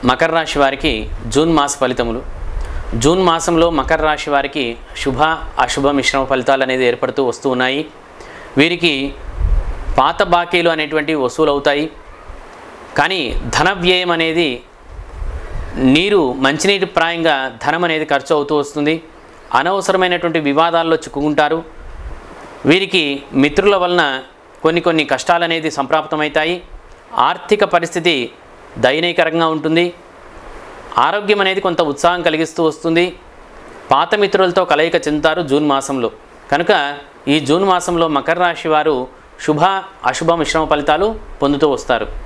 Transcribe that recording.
మకర రాశి వారికి జూన్ మాస ఫలితములు జూన్ మాసంలో మకర రాశి వారికి శుభ అశుభ మిశ్రమ ఫలితాలు అనేది ఏర్పడుతూ వస్తూ ఉన్నాయి వీరికి పాత బాకీలు అనేటువంటివి వసూలు అవుతాయి కానీ ధన వ్యయం అనేది నీరు మంచినీటి ప్రాయంగా ధనం అనేది ఖర్చు అవుతూ వస్తుంది అనవసరమైనటువంటి వివాదాల్లో చిక్కుకుంటారు వీరికి మిత్రుల వలన కొన్ని కొన్ని కష్టాలు అనేది సంప్రాప్తమవుతాయి ఆర్థిక పరిస్థితి దయనీయకరంగా ఉంటుంది ఆరోగ్యం అనేది కొంత ఉత్సాహం కలిగిస్తూ వస్తుంది పాత మిత్రులతో కలయిక చెందుతారు జూన్ మాసంలో కనుక ఈ జూన్ మాసంలో మకర రాశి వారు శుభ అశుభ మిశ్రమ ఫలితాలు పొందుతూ వస్తారు